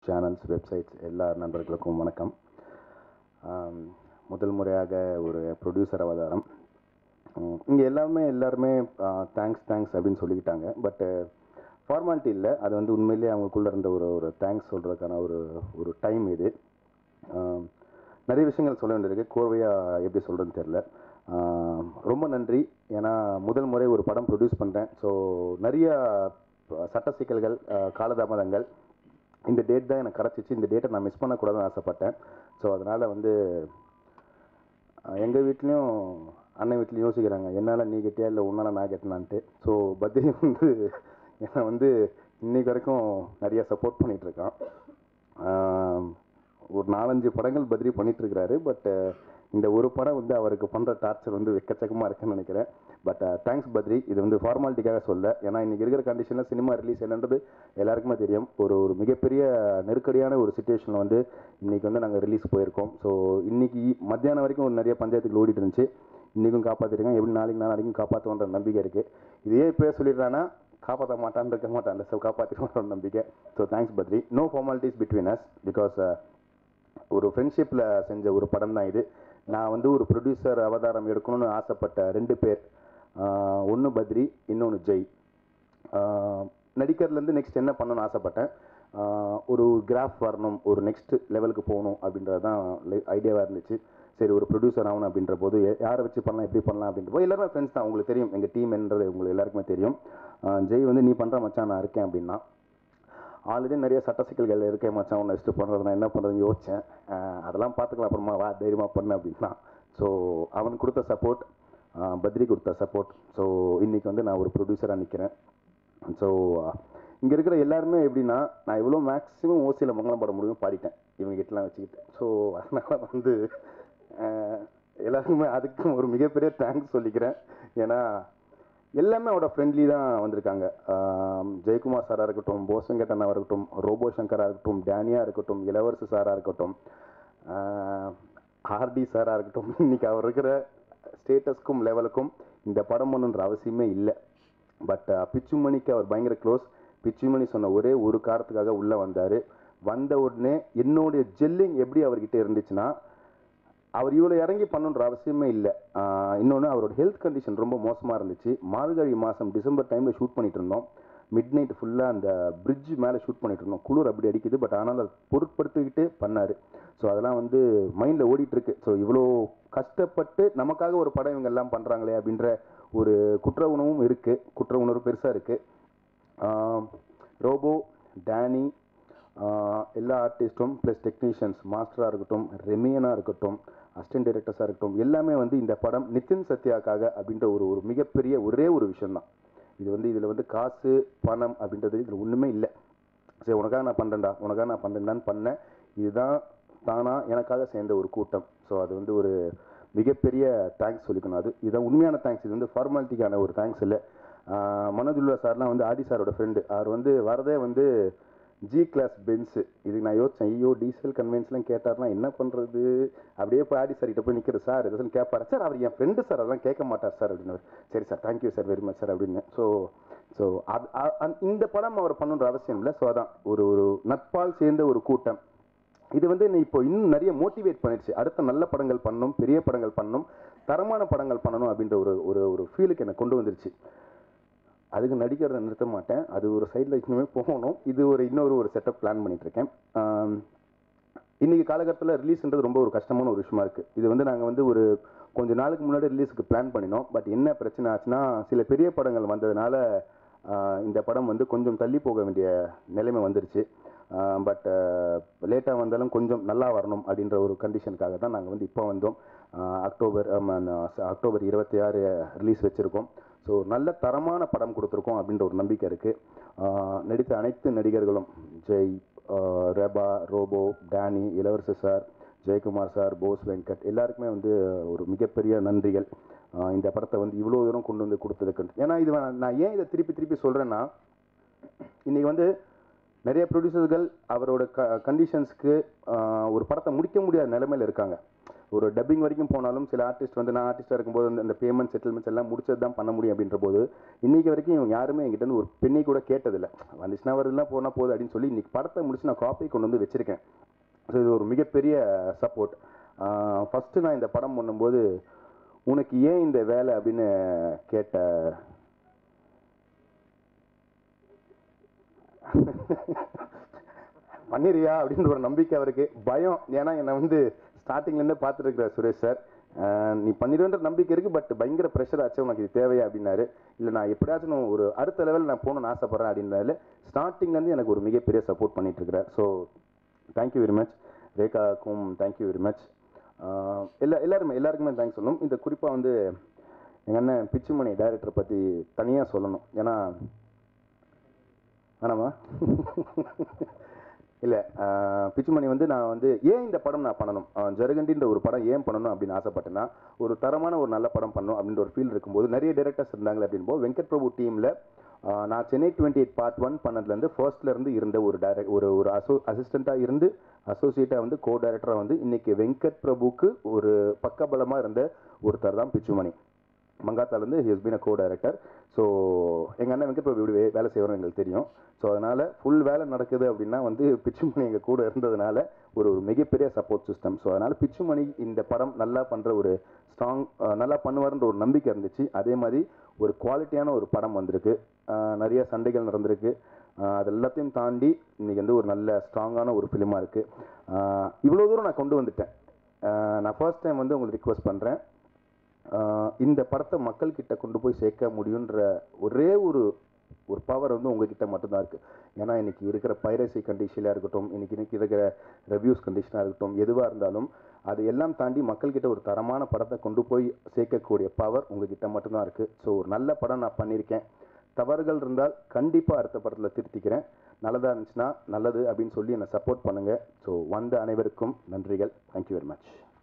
channels websites எல்லா நண்பர்களுக்கும் வணக்கம் ஆம், முதல் முறையாக ஒரு ப்ரொடியூசர் அவதாரம் இங்கே எல்லாருமே எல்லாருமே தேங்க்ஸ் தேங்க்ஸ் அப்படின்னு சொல்லிக்கிட்டாங்க பட்டு ஃபார்மாலிட்டி இல்லை அது வந்து உண்மையிலேயே அவங்களுக்குள்ள இருந்த ஒரு ஒரு தேங்க்ஸ் சொல்கிறதுக்கான ஒரு ஒரு டைம் இது ஆம், நிறைய விஷயங்கள் சொல்ல வேண்டியிருக்கு கோர்வையாக எப்படி சொல்கிறதுன்னு தெரில ஆம், ரொம்ப நன்றி ஏன்னா முதல் முறை ஒரு படம் ப்ரொடியூஸ் பண்ணுறேன் ஸோ நிறைய சட்ட சிக்கல்கள் ஆ, காலதாமதங்கள் இந்த டேட் தான் எனக்கு கிடச்சிச்சு இந்த டேட்டை நான் மிஸ் பண்ணக்கூடாதுன்னு ஆசைப்பட்டேன் ஸோ அதனால் வந்து எங்கள் வீட்லேயும் அண்ணன் வீட்லேயும் யோசிக்கிறாங்க என்னால் நீ கெட்டியா இல்லை உன்னால் நான் கெட்டினான்ட்டு ஸோ பத்ரி வந்து என்னை வந்து இன்னைக்கு வரைக்கும் நிறைய சப்போர்ட் பண்ணிகிட்ருக்கான் ஒரு நாலஞ்சு படங்கள் பத்ரி பண்ணிகிட்ருக்கிறாரு பட் இந்த ஒரு படம் வந்து அவருக்கு பண்ணுற டார்ச்சர் வந்து எக்கச்சக்கமாக இருக்குன்னு நினைக்கிறேன் பட் தேங்க்ஸ் பத்ரி இது வந்து ஃபார்மாலிட்டிக்காக சொல்ல ஏன்னா இன்றைக்கி இருக்கிற கண்டிஷனில் சினிமா ரிலீஸ் என்னன்றது எல்லாருக்குமே தெரியும் ஒரு ஒரு மிகப்பெரிய நெருக்கடியான ஒரு சுச்சுவேஷனில் வந்து இன்றைக்கி வந்து நாங்கள் ரிலீஸ் போயிருக்கோம் ஸோ இன்றைக்கி மத்தியானம் வரைக்கும் ஒரு நிறைய பஞ்சாயத்துக்கு ஓடிட்டு இருந்துச்சு இன்றைக்கும் காப்பாற்றிருக்கேன் எப்படி நாளைக்கு நாளைக்கும் காப்பாற்றுவோன்ற நம்பிக்கை இருக்குது இதே இப்போ சொல்லிடுறான்னா காப்பாற்ற மாட்டான்னு இருக்க மாட்டான் ஸோ காப்பாற்றிடுவோன்ற நம்பிக்கை so thanks Badri no formalities between us because ஒரு ஃப்ரெண்ட்ஷிப்பில் செஞ்ச ஒரு படம் தான் இது நான் வந்து ஒரு ப்ரொடியூசர் அவதாரம் எடுக்கணும்னு ஆசைப்பட்ட ரெண்டு பேர் ஒன்று பத்ரி இன்னொன்று ஜெய் ஆஹ் நடிக்கிறதுலேருந்து நெக்ஸ்ட் என்ன பண்ணணும்னு ஆசைப்பட்டேன் ஆஹ் ஒரு கிராஃப் வரணும் ஒரு நெக்ஸ்ட் லெவலுக்கு போகணும் அப்படின்றது தான் ஐடியாவாக இருந்துச்சு சரி ஒரு ப்ரொடியூசர் ஆகணும் அப்படின்ற போது யா- யாரை வச்சு பண்ணலாம் எப்படி பண்ணலாம் அப்படின்ற போது எல்லாருமே ஃப்ரெண்ட்ஸ் தான் உங்களுக்கு தெரியும் எங்கள் டீம் என்றது உங்களுக்கு எல்லாருக்குமே தெரியும் ஆஹ் ஜெய் வந்து நீ பண்ணுற மச்சான் நான் இருக்கேன் அப்படின்னா ஆல்ரெடி நிறைய சட்ட சிக்கல்கள் இருக்கேன் மச்சான் உன்னை நெக்ஸ்ட் பண்ணுறது நான் என்ன பண்ணுறதுன்னு யோசித்தேன் அதெல்லாம் பார்த்துக்கலாம் அப்புறமா வா தைரியமாக பண்ணு அப்படின்னா ஸோ அவன் கொடுத்த சப்போர்ட் பத்ரி கொடுத்த சப்போர்ட் ஸோ இன்றைக்கி வந்து நான் ஒரு ப்ரொடியூசராக நிற்கிறேன் ஸோ இங்கே இருக்கிற எல்லாருமே எப்படின்னா நான் எவ்வளோ மேக்ஸிமம் ஓசியில் மங்களம் பாட முடியும் பாடிட்டேன் இவங்க கிட்டலாம் வச்சுக்கிட்டு ஸோ அதனால் வந்து ஆஹ், எல்லாருக்குமே அதுக்கு ஒரு மிகப்பெரிய தேங்க்ஸ் சொல்லிக்கிறேன் ஏன்னா எல்லாமே அவரோட ஃப்ரெண்ட்லி தான் வந்திருக்காங்க ஆம், ஜெயக்குமார் சாராக இருக்கட்டும் போசங்கட்டனாக இருக்கட்டும் ரோபோ சங்கராக இருக்கட்டும் டேனியா இருக்கட்டும் இளவரசு சாராக இருக்கட்டும் ஆர்டி சாராக இருக்கட்டும் இன்னைக்கு அவர் இருக்கிற ஸ்டேட்டஸ்க்கும் லெவலுக்கும் இந்த படம் பண்ணுன்ற அவசியமே இல்லை பட் பிச்சுமணிக்கு அவர் பயங்கர க்ளோஸ் பிச்சுமணி சொன்ன ஒரே ஒரு காரணத்துக்காக உள்ளே வந்தார் வந்த உடனே என்னுடைய ஜெல்லிங் எப்படி அவர்கிட்ட இருந்துச்சுன்னா அவர் இவ்வளோ இறங்கி பண்ணுன்ற அவசியமே இல்லை இன்னொன்று அவரோட ஹெல்த் கண்டிஷன் ரொம்ப மோசமாக இருந்துச்சு மார்கழி மாதம் டிசம்பர் டைமில் ஷூட் பண்ணிட்டு இருந்தோம் மிட் நைட் ஃபுல்லாக அந்த பிரிட்ஜ் மேலே ஷூட் பண்ணிட்டு இருந்தோம் குளிர் அப்படி அடிக்குது பட் ஆனால் அதை பொருட்படுத்திக்கிட்டு பண்ணார் ஸோ அதெல்லாம் வந்து மைண்டில் ஓடிட்டு இருக்கு ஸோ இவ்வளோ கஷ்டப்பட்டு நமக்காக ஒரு படம் இவங்க எல்லாம் பண்ணுறாங்களே அப்படின்ற ஒரு குற்ற உணவும் இருக்குது குற்ற உணர்வு பெருசாக இருக்குது ரோபோ டேனி ஆஹ் எல்லா ஆர்டிஸ்ட்டும் ப்ளஸ் டெக்னீஷியன்ஸ் மாஸ்டராக இருக்கட்டும் ரெமியனாக இருக்கட்டும் அசிஸ்டன்ட் டைரக்டர்ஸாக இருக்கட்டும் எல்லாமே வந்து இந்த படம் நிதின் சத்யாக்காக அப்படின்ற ஒரு ஒரு மிகப்பெரிய ஒரே ஒரு விஷயம்தான் இது வந்து இதில் வந்து காசு பணம் அப்படின்றது இதில் ஒன்றுமே இல்லை சரி உனக்காக நான் பண்ணுறேன்டா உனக்காக நான் பண்ணுறேன்டான்னு பண்ணேன் இதுதான் தானாக எனக்காக சேர்ந்த ஒரு கூட்டம் ஸோ அது வந்து ஒரு மிகப்பெரிய தேங்க்ஸ் சொல்லிக்கணும் அது இதுதான் உண்மையான தேங்க்ஸ் இது வந்து ஃபார்மாலிட்டிக்கான ஒரு தேங்க்ஸ் இல்லை ஆஹ் மனோஜ் உல்லா சார்லாம் வந்து ஆடி சாரோட ஃப்ரெண்டு அவர் வந்து வரதே வந்து ஜி கிளாஸ் பென்ஸு இதுக்கு நான் யோசிச்சேன் ஐயோ டீசல் கன்வென்ஸ்லாம் கேட்டார்னா என்ன பண்ணுறது அப்படியே போய் ஆடி சார் கிட்ட போய் நிற்கிற சார் எதாவது கேட்பாரு சார் அவர் என் ஃப்ரெண்டு சார் அதெல்லாம் கேட்க மாட்டார் சார் அப்படின்னு சரி sir thank you sir very much sir அப்படின்னு ஸோ ஸோ அது அ- அ- இந்த படம் அவர் பண்ணுன்ற அவசியம் இல்லை ஸோ அதான் ஒரு ஒரு நட்பால் சேர்ந்த ஒரு கூட்டம் இது வந்து என்னை இப்போ இன்னும் நிறைய மோட்டிவேட் பண்ணிடுச்சு அடுத்த நல்ல படங்கள் பண்ணணும் பெரிய படங்கள் பண்ணணும் தரமான படங்கள் பண்ணணும் அப்படின்ற ஒரு ஒரு ஒரு ஃபீலுக்கு என்னை கொண்டு வந்துருச்சு அதுக்கு நடிக்கிறத நிறுத்த மாட்டேன் அது ஒரு சைடில் இன்னுமே போகணும் இது ஒரு இன்னொரு ஒரு செட்டப் பிளான் பண்ணிட்டு இருக்கேன் ஆம், இன்னைக்கு காலகட்டத்தில் ரிலீஸ்ன்றது ரொம்ப ஒரு கஷ்டமான ஒரு விஷயமா இருக்குது இது வந்து நாங்கள் வந்து ஒரு கொஞ்ச நாளுக்கு முன்னாடி ரிலீஸுக்கு பிளான் பண்ணினோம் பட் என்ன பிரச்சனை ஆச்சுன்னா சில பெரிய படங்கள் வந்ததுனால ஆஹ், இந்த படம் வந்து கொஞ்சம் தள்ளி போக வேண்டிய நிலைமை வந்துருச்சு பட் லேட்டாக வந்தாலும் கொஞ்சம் நல்லா வரணும் அப்படின்ற ஒரு கண்டிஷனுக்காக தான் நாங்கள் வந்து இப்போ வந்தோம் ஆஹ், அக்டோபர் ஆமா, நான் ச- அக்டோபர் இருபத்தி ஆறு ரிலீஸ் வச்சுருக்கோம் ஸோ நல்ல தரமான படம் கொடுத்துருக்கோம் அப்படின்ற ஒரு நம்பிக்கை இருக்குது நடித்த அனைத்து நடிகர்களும் ஜெய் ஆஹ், ரெபா ரோபோ டேனி இளவரசு சார் ஜெயக்குமார் சார் போஸ் வெங்கட் எல்லாருக்குமே வந்து ஒரு மிகப்பெரிய நன்றிகள் ஆஹ், இந்த படத்தை வந்து இவ்வளோ தூரம் கொண்டு வந்து கொடுத்ததுக்கு ஏன்னா இது நான் நான் ஏன் இதை திருப்பி திருப்பி சொல்கிறேன்னா இன்னைக்கு வந்து நிறைய ப்ரொடியூசர்கள் அவரோட க கண்டிஷன்ஸ்க்கு ஒரு படத்தை முடிக்க முடியாத நிலைமையில இருக்காங்க ஒரு டப்பிங் வரைக்கும் போனாலும் சில ஆர்டிஸ்ட் வந்து நான் ஆர்டிஸ்டாக இருக்கும்போது அந்த- அந்த பேமெண்ட் செட்டில்மெண்ட்ஸ் எல்லாம் முடிச்சது தான் பண்ண முடியும் அப்படின்ற போது இன்னைக்கு வரைக்கும் இவங்க யாருமே என்கிட்ட இருந்து ஒரு பெண்ணை கூட கேட்டதில்லை வந்துச்சுன்னா வருதுலாம் போனால் போகுது அப்படின்னு சொல்லி இன்னைக்கு படத்தை முடிச்சு நான் காப்பி கொண்டு வந்து வச்சிருக்கேன் ஸோ இது ஒரு மிகப்பெரிய சப்போர்ட் ஃபஸ்ட்டு நான் இந்த படம் பண்ணும்போது உனக்கு ஏன் இந்த வேலை அப்படின்னு கேட்ட பண்ணிருவியா அப்படின்ற ஒரு நம்பிக்கை அவருக்கு பயம் ஏன்னா என்னை வந்து ஸ்டார்டிங்லேருந்தே பார்த்துருக்குற சுரேஷ் சார் ஆஹ் நீ பண்ணிடுவேன்ற நம்பிக்கை இருக்கு பட் பயங்கர ப்ரெஷர் ஆச்சு உனக்கு இது தேவையா அப்படின்னாரு இல்லை நான் எப்படியாச்சும் நான் ஒரு அடுத்த லெவல் நான் போகணும்னு ஆசைப்பட்றேன் அப்படின்னால ஸ்டார்டிங்லேருந்து எனக்கு ஒரு மிகப்பெரிய சப்போர்ட் பண்ணிட்டு இருக்கிறேன் ஸோ தேங்க்யூ வெரி மச் ரேகாவுக்கும் தேங்க்யூ வெரி மச் எல்லா எல்லாருமே எல்லாருக்குமே தேங்க்ஸ் சொல்லணும் இந்த குறிப்பாக வந்து எங்கள் அண்ணன் பிச்சுமணி டைரக்டர் பற்றி தனியாக சொல்லணும் ஏன்னா வேணாமா இல்லை பிச்சுமணி வந்து நான் வந்து ஏன் இந்த படம் நான் பண்ணணும் ஆஹ் ஜருகண்டின்ற ஒரு படம் ஏன் பண்ணணும் அப்படின்னு ஆசைப்பட்டேன்னா ஒரு தரமான ஒரு நல்ல படம் பண்ணணும் அப்படின்ற ஒரு ஃபீல் இருக்கும்போது நிறைய டேரக்டர்ஸ் இருந்தாங்க அப்படின்போது வெங்கட் பிரபு டீமில் நான் Chennai twenty eight part one பண்ணதுலேருந்து ஃபர்ஸ்ட்லேருந்து இருந்த ஒரு டைரக்ட் ஒரு ஒரு அசோ அசிஸ்டண்ட்டாக இருந்து அசோசியேட்டாக வந்து கோ டைரக்டராக வந்து இன்னைக்கு வெங்கட் பிரபுக்கு ஒரு பக்கபலமாக இருந்த ஒருத்தர் தான் பிச்சுமணி மங்காத்தாலேருந்து he has been a co director so எங்கள் அண்ணன் வெங்கட் பிரபு இப்படி வே- வேலை செய்வார்னு எங்களுக்கு தெரியும் ஸோ அதனால் ஃபுல் வேலை நடக்குது அப்படின்னா வந்து பிச்சுமணி எங்கள் கூட இருந்ததுனால ஒரு ஒரு மிகப்பெரிய சப்போர்ட் சிஸ்டம் ஸோ அதனால் பிச்சுமணி இந்த படம் நல்லா பண்ணுற ஒரு ஸ்ட்ராங் நல்லா பண்ணுவார்ன்ற ஒரு நம்பிக்கை இருந்துச்சு அதே மாதிரி ஒரு குவாலிட்டியான ஒரு படம் வந்திருக்கு அஹ் நிறைய சண்டைகள் நடந்திருக்கு அஹ் அது எல்லாத்தையும் தாண்டி இன்னைக்கு வந்து ஒரு நல்ல ஸ்ட்ராங்கான ஒரு ஃபிலிமாக இருக்குது இவ்வளோ தூரம் நான் கொண்டு வந்துட்டேன் அஹ் நான் ஃபர்ஸ்ட் டைம் வந்து உங்களுக்கு ரிக்வஸ்ட் பண்ணுறேன் ஆஹ் இந்த படத்தை மக்கள் கிட்ட கொண்டு போய் சேர்க்க முடியுன்ற ஒரே ஒரு ஒரு பவர் வந்து உங்ககிட்ட மட்டும்தான் இருக்கு ஏன்னா இன்னைக்கு இருக்கிற பைரசி கண்டிஷனாக இருக்கட்டும் இன்னைக்கு இன்னைக்கு இருக்கிற ரிவ்யூஸ் கண்டிஷனாக இருக்கட்டும் எதுவாக இருந்தாலும் அது எல்லாம் தாண்டி மக்கள்கிட்ட ஒரு தரமான படத்தை கொண்டு போய் சேர்க்கக்கூடிய பவர் உங்ககிட்ட மட்டும்தான் இருக்கு ஸோ ஒரு நல்ல படம் நான் பண்ணியிருக்கேன் தவறுகள் இருந்தால் கண்டிப்பாக அடுத்த படத்தில் திருத்திக்கிறேன் நல்லதாக இருந்துச்சுன்னா நல்லது அப்படின்னு சொல்லி என்னை சப்போர்ட் பண்ணுங்கள் ஸோ வந்த அனைவருக்கும் நன்றிகள் தேங்க்யூ வெரி மச்